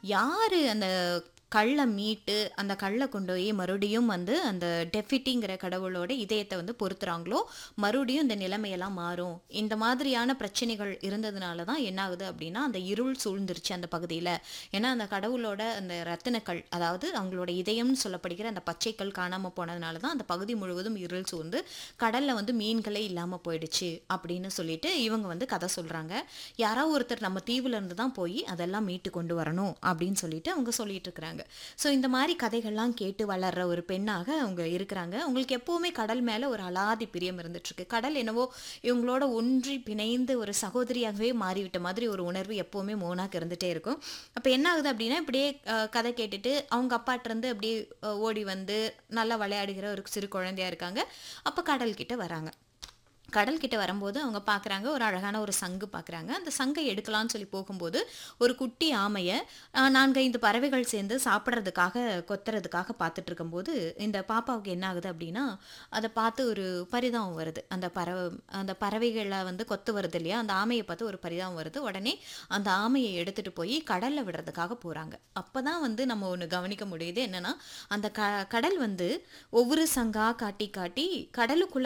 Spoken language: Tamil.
யாரு அந்த கள்ள மீட்டு அந்த கள்ள கொண்டு போய் மறுபடியும் வந்து அந்த டெஃபிட்டிங்கிற கடவுளோட இதயத்தை வந்து பொறுத்துறாங்களோ மறுபடியும் இந்த நிலைமையெல்லாம் மாறும் இந்த மாதிரியான பிரச்சனைகள் இருந்ததுனால தான் என்ன ஆகுது அப்படின்னா அந்த இருள் சூழ்ந்துருச்சு அந்த பகுதியில் ஏன்னா அந்த கடவுளோட அந்த ரத்தினக்கல் அதாவது அவங்களோட இதயம்னு சொல்லப்படுகிற அந்த பச்சைக்கல் காணாமல் போனதுனால தான் அந்த பகுதி முழுவதும் இருள் சூழ்ந்து கடலில் வந்து மீன்களே இல்லாமல் போயிடுச்சு அப்படின்னு சொல்லிட்டு இவங்க வந்து கதை சொல்கிறாங்க யாரோ ஒருத்தர் நம்ம தீவுல இருந்து தான் போய் அதெல்லாம் மீட்டு கொண்டு வரணும் அப்படின்னு சொல்லிட்டு அவங்க சொல்லிட்டு இருக்கிறாங்க ஸோ இந்த மாதிரி கதைகள்லாம் கேட்டு வளர்ற ஒரு பெண்ணாக அவங்க இருக்கிறாங்க உங்களுக்கு எப்போவுமே கடல் மேலே ஒரு அலாதி பிரியம் இருந்துட்டுருக்கு கடல் என்னவோ இவங்களோட ஒன்றி பிணைந்து ஒரு சகோதரியாகவே மாறிவிட்ட மாதிரி ஒரு உணர்வு எப்போவுமே மோனாக்கு இருந்துகிட்டே இருக்கும் அப்போ என்ன ஆகுது அப்படின்னா இப்படியே அஹ், கதை கேட்டுட்டு அவங்க அப்பாட்டிருந்து அப்படியே அஹ், ஓடி வந்து நல்லா விளையாடுகிற ஒரு சிறு குழந்தையா இருக்காங்க அப்போ கடல் கிட்ட வராங்க கடல் கிட்ட வரும்போது அவங்க பார்க்குறாங்க ஒரு அழகான ஒரு சங்கு பார்க்குறாங்க அந்த சங்கை எடுக்கலாம்னு சொல்லி போகும்போது ஒரு குட்டி ஆமையை ஆஹ், நான்கைந்து பறவைகள் சேர்ந்து சாப்பிட்றதுக்காக கொத்துறதுக்காக பார்த்துட்டு இருக்கும்போது இந்த பாப்பாவுக்கு என்ன ஆகுது அப்படின்னா அதை பார்த்து ஒரு பரிதாபம் வருது அந்த பறவை அந்த பறவைகளை வந்து கொத்து வருது இல்லையா அந்த ஆமையை பார்த்து ஒரு பரிதாபம் வருது உடனே அந்த ஆமையை எடுத்துட்டு போய் கடல்ல விடுறதுக்காக போறாங்க அப்பதான் வந்து நம்ம ஒன்று கவனிக்க முடியுது என்னன்னா அந்த க கடல் வந்து ஒவ்வொரு சங்கா காட்டி காட்டி கடலுக்குள்ள